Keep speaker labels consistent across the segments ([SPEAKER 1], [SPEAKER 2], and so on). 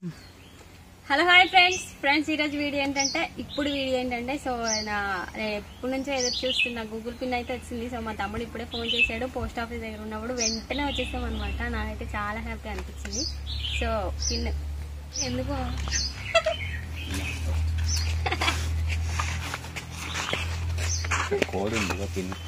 [SPEAKER 1] Hello hi friends friends ఈరోజు video ఏంటంటే ఇప్పుడు వీడియో ఏంటంటే సో నా నేను ఎప్పటి నుంచో ఎదురు చూస్తున్నా గూగుల్ పిన్ అయితే వచ్చింది సో మా తమ్ముడు ఇప్పుడే ఫోన్ చేశాడు పోస్ట్ ఆఫీస్ దగ్గర ఉన్నప్పుడు వెంటనే వచ్చేసాం అనమాట నాకైతే చాలా హ్యాపీ అనిపించింది సో పిన్ ఎందుకు
[SPEAKER 2] కోడ్ ఉంది ఒక పిన్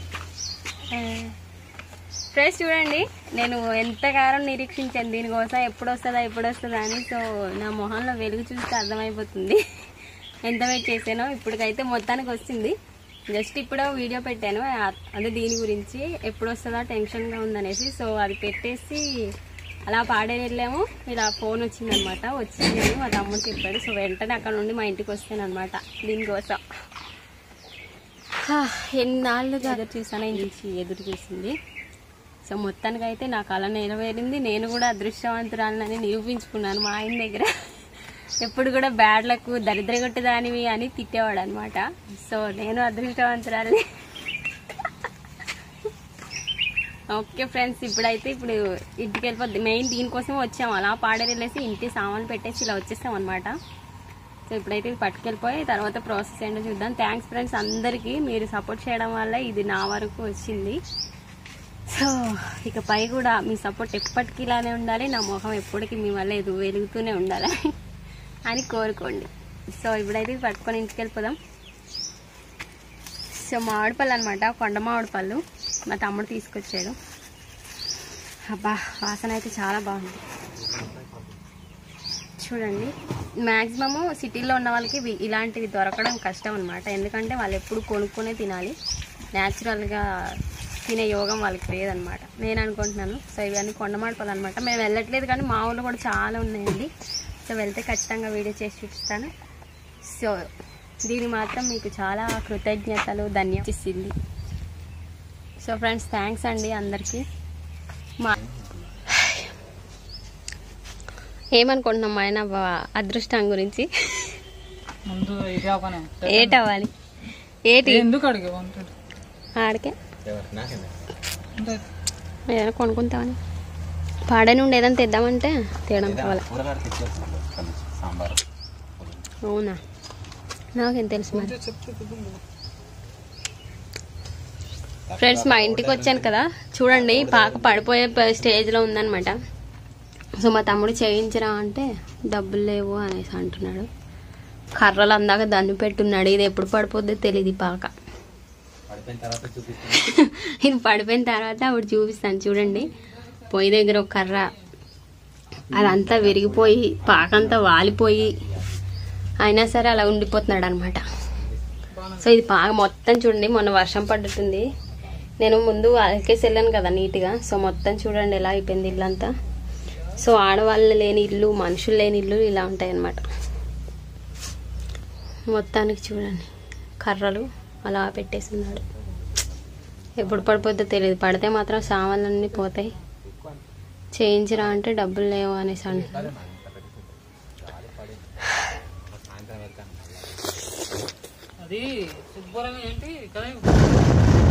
[SPEAKER 1] ఫ్రెండ్స్ చూడండి నేను ఎంతగానో నిరీక్షించాను దీనికోసం ఎప్పుడు వస్తుందా ఎప్పుడు వస్తుందా అని సో నా మొహంలో వెలుగు చూస్తే అర్థమైపోతుంది ఎంత వెయిట్ చేశానో ఇప్పటికైతే మొత్తానికి వచ్చింది జస్ట్ ఇప్పుడు వీడియో పెట్టాను ఆ- అదే దీని గురించి ఎప్పుడు వస్తుందా టెన్షన్గా ఉందనేసి సో అది పెట్టేసి అలా పాడే వెళ్ళాము ఇలా ఫోన్ వచ్చిందనమాట వచ్చింది అని మా తమ్ముడు చెప్పాడు సో వెంటనే అక్కడ నుండి మా ఇంటికి వస్తాను అనమాట దీనికోసం హా, ఎన్నాళ్ళుగా ఎదురు చూసాను ఇంచి ఎదురు చూసింది సో మొత్తానికి అయితే నా కళ నెరవేరింది నేను కూడా అదృష్టవంతురాలని నిరూపించుకున్నాను మా ఆయన దగ్గర ఎప్పుడు కూడా బ్యాడ్ లక్ దరిద్రగొట్టు దానివి అని తిట్టేవాడు అనమాట సో నేను అదృష్టవంతురాలని ఓకే ఫ్రెండ్స్ ఇప్పుడైతే ఇప్పుడు ఇంటికి వెళ్ళిపోద్ది మెయిన్ దీనికోసం వచ్చాము అలా పాడేరు వెళ్ళేసి ఇంటి సామాన్లు పెట్టేసి ఇలా వచ్చేసాం అనమాట సో ఇప్పుడైతే ఇది పట్టుకెళ్ళిపోయి తర్వాత ప్రాసెస్ ఏంటో చూద్దాం థ్యాంక్స్ ఫ్రెండ్స్ అందరికీ మీరు సపోర్ట్ చేయడం వల్ల ఇది నా వరకు వచ్చింది సో ఇక పై కూడా మీ సపోర్ట్ ఎప్పటికీ ఇలానే ఉండాలి నా ముఖం ఎప్పటికీ మీ వల్ల ఎదు వెలుగుతూనే ఉండాలి అని కోరుకోండి సో ఇప్పుడైతే ఇది పట్టుకొని ఇంటికి వెళ్ళిపోదాం సో మామిడి పళ్ళు అనమాట కొండ మామిడి పళ్ళు మా తమ్ముడు తీసుకొచ్చాడు అబ్బా వాసన అయితే చాలా బాగుంది చూడండి మ్యాక్సిమము సిటీలో ఉన్న వాళ్ళకి ఇవి- ఇలాంటివి దొరకడం కష్టం అనమాట ఎందుకంటే వాళ్ళు ఎప్పుడు కొనుక్కొనే తినాలి న్యాచురల్గా తినే యోగం వాళ్ళకి లేదనమాట నేను అనుకుంటున్నాను సో ఇవన్నీ కొండమాడపలు అనమాట మేము వెళ్ళట్లేదు కానీ మా ఊళ్ళో కూడా చాలా ఉన్నాయండి సో వెళ్తే ఖచ్చితంగా వీడియో చేసి చూపిస్తాను సో దీని మాత్రం మీకు చాలా కృతజ్ఞతలు ధన్యవాదిస్తుంది సో ఫ్రెండ్స్ థ్యాంక్స్ అండి అందరికీ మా ఏమనుకుంటున్నాం మా ఆయన బా- అదృష్టం గురించి
[SPEAKER 3] ముందు ఇది అవనే
[SPEAKER 1] ఏటవ్వాలి ఏటి
[SPEAKER 3] ఎందుకు అడిగే ఉంటాడు
[SPEAKER 1] ఆడికే
[SPEAKER 2] నాకేందా
[SPEAKER 3] అంటే
[SPEAKER 1] ఏదైనా కొనుక్కుంటామని పాడే నుండి ఏదైనా తెద్దామంటే తేయడం కావాలి
[SPEAKER 2] కూరగాయలు తెచ్చేస్తున్నాడు సాంబార్
[SPEAKER 1] అవునా నాకేం తెలుసు మరి
[SPEAKER 3] చెప్తే కుదుంది.
[SPEAKER 1] ఫ్రెండ్స్ మా ఇంటికి వచ్చాను కదా చూడండి పాక పడిపోయే ప- స్టేజ్లో ఉందన్నమాట సో మా తమ్ముడు చేయించరా అంటే డబ్బులు లేవు అనేసి అంటున్నాడు కర్రలు అందాక దన్ను పెట్టున్నాడు ఇది ఎప్పుడు పడిపోద్దో తెలియదు ఈ పాక
[SPEAKER 2] పడిపోయిన తర్వాత చూపిస్తాను
[SPEAKER 1] ఇది పడిపోయిన తర్వాత అప్పుడు చూపిస్తాను చూడండి పొయ్యి దగ్గర ఒక కర్ర అదంతా విరిగిపోయి పాకంతా వాలిపోయి అయినా సరే అలా ఉండిపోతున్నాడు అనమాట సో ఇది బాగా మొత్తం చూడండి మొన్న వర్షం పడ్డట్టుంది నేను ముందు అలకేసి వెళ్ళాను కదా నీట్గా సో మొత్తం చూడండి ఎలా అయిపోయింది ఇల్లంతా సో ఆడవాళ్ళు లేని ఇల్లు మనుషులు లేని ఇల్లు ఇలా ఉంటాయి అన్నమాట మొత్తానికి చూడండి కర్రలు అలా పెట్టేస్తున్నాడు ఎప్పుడు పడిపోద్దో తెలియదు పడితే మాత్రం సామాన్లన్నీ పోతాయి చేయించరా అంటే డబ్బులు లేవు అనేసి అంటున్నాడు
[SPEAKER 3] అది శుభ్రంగా ఏంటి కదా